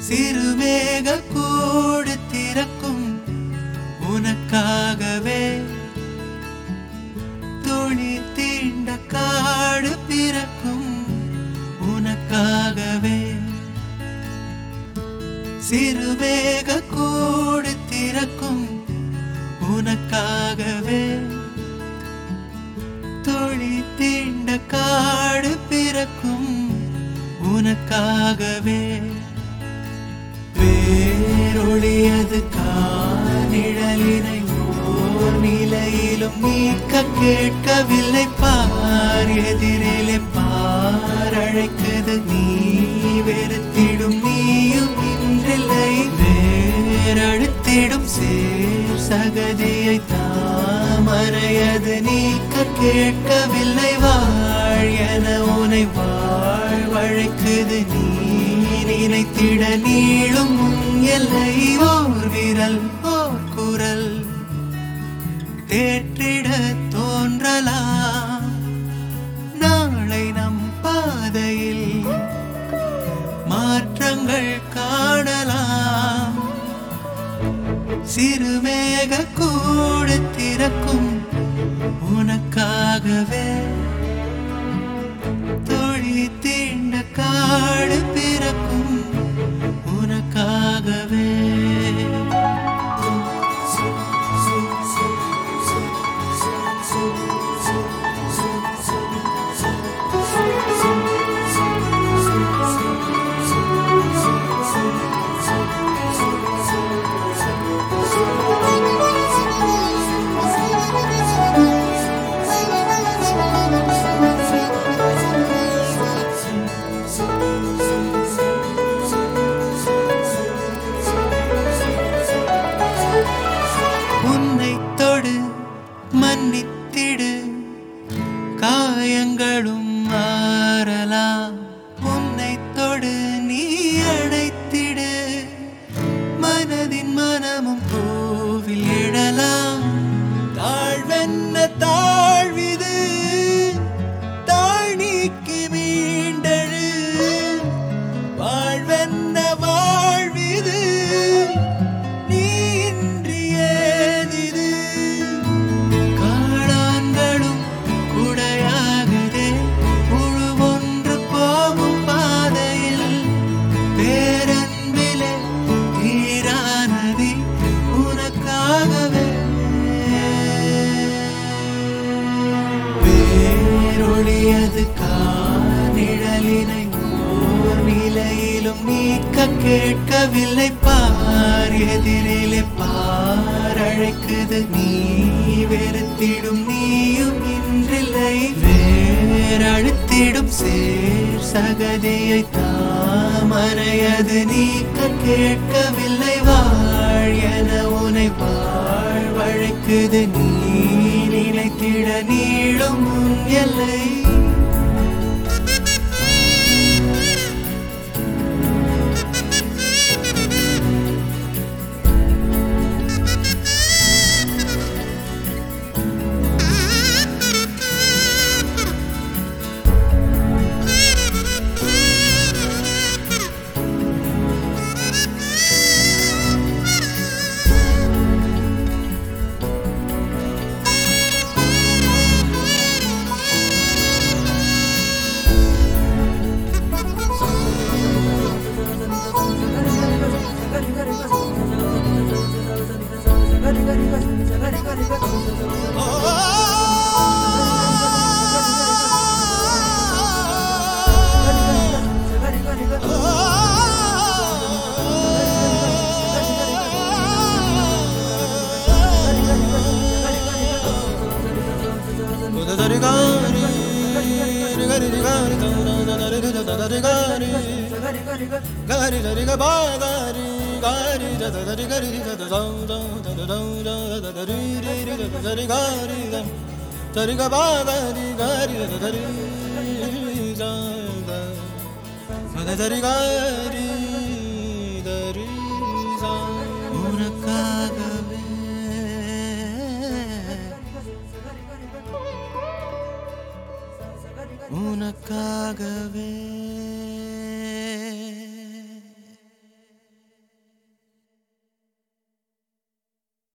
சிறுமேக கூடு திறக்கும் உனக்காகவே துளி தீண்ட காடு பிறக்கும் உனக்காகவே சிறுமேக கூடு திறக்கும் உனக்காகவே துளி தீண்ட காடு பிறக்கும் உனக்காகவே வேரொழியது காணிழலினை ஓர் நிலையிலும் நீக்க கேட்கவில்லை பார் எதிரிலே பார் அழைக்குது நீ வெறுத்திடும் நீயும் இன்றில்லை வேரழுத்திடும் சேர் சகதியை தாமரையது நீக்க கேட்கவில்லை வாழ் என உனை வாழ் வழைக்குது நீ நினைத்திட நீளும் உன் எல்லை ஓர் விரல் ஓர் குரல் தேற்றிட தோன்றலாம் நாளை நம் பாதையில் மாற்றங்கள் காணலாம் சிறுமேக கூடு திறக்கும் உனக்காகவே தொழி தீண்ட காடு பிறக்கும் உனக்காகவே உன்னை தொடு மன்னித்திடு காயங்களும் மாறலாம் உன்னை தொடு நீ அடைத்திடு மனதின் மனமும் பூவில் எழலாம் தாழ்வென்ன தாழ்விது தாழ் நீக்கி மீண்டழு வாழ்வென்ன வாழ்விது நீ இன்றி ஏதிது காளான்களும் குடையாகுதே புழு ஒன்று போகும் பாதையில் பேரன்பிலே நீரானதி உனக்காகவே வேரொழியது காணிழலினை ஓர் நிலையிலும் நீக்க கேட்கவில்லை பார் எதிரிலே பார் அழைக்குது நீ வெறுத்திடும் நீயும் இன்றில்லை வேரழுத்திடும் சேர் சகதியை தாமரையது நீக்க கேட்கவில்லை வாழ் என உனை வாழ் வழைக்குது நீ நினைத்திட நீளும் உன் எல்லை உனக்காகவே உனக்காகவே